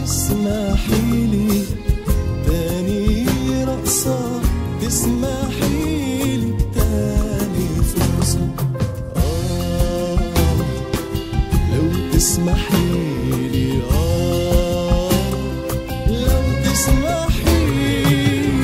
تسمحيلي تاني رقصة تسمحيلي تاني فرصة آه لو تسمحيلي آه لو تسمحيلي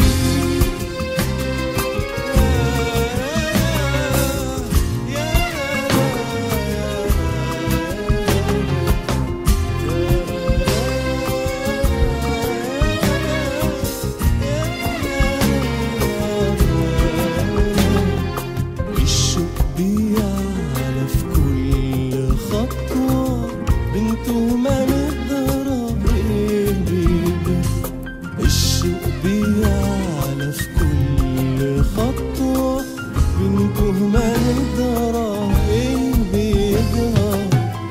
الشوق بيعلى في كل خطوة بنته ما نقدر ايه بيده الشوق بيعلى في كل خطوة بنته ما نقدر ايه بيده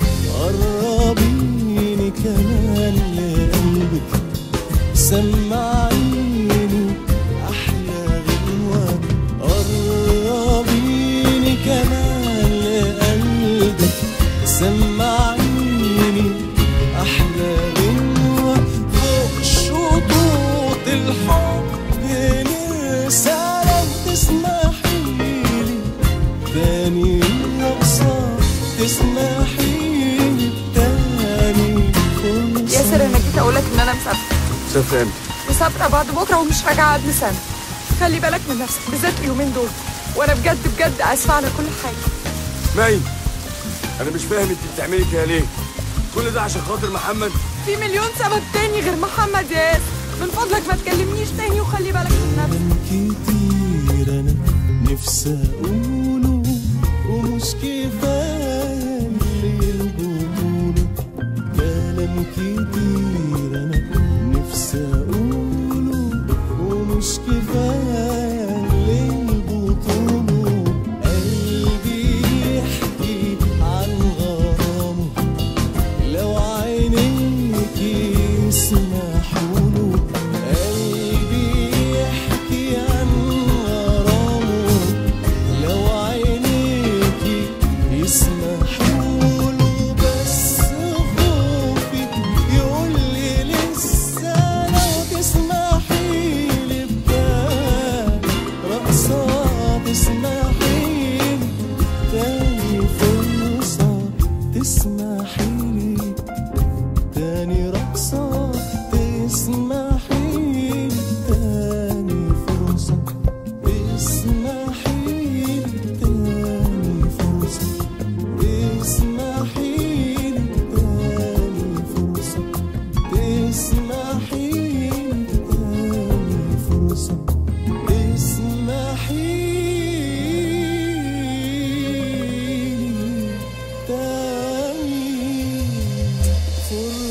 قربيني كمان لقلبك سمعيني أحلى غنوة قربيني كمان لقلبك سمعيني أحلى غنوة فوق شطوط الحب نرسى لو تسمحيلي تاني رقصة تسمحيلي تاني فرصة ياسر انا جيت اقول لك ان انا مسافره مسافر امتى؟ مسافره بعد بكره ومش راجعه قبل سنه خلي بالك من نفسك بالذات اليومين دول وانا بجد بجد اسفه على كل حاجه مي انا مش فاهم انت بتعملي كده ليه كل ده عشان خاطر محمد في مليون سبب تاني غير محمد يا ياسر من فضلك ما تكلمنيش تاني وخلي بالك من نفسك كتير انا نفسي اقوله ومش كفايه اللي البطوله كلام كتير انا نفسي اقوله ومش كفايه اللي البطوله قلبي يحكي عن غرامه لو عينيك يسمحوا له قلبي يحكي عن غرامه لو عينيك يسمحوا له بس خوفي يقول لي لسه لو تسمحي لي بكام رقصة تسمحي لي تاني فرصة تسمحي لي تاني رقصة تسمحي لي تاني فرصة تسمحي لي تاني فرصة تسمحي لي تاني فرصة تسمحي لي تاني فرصة تسمحي لي تاني فرصة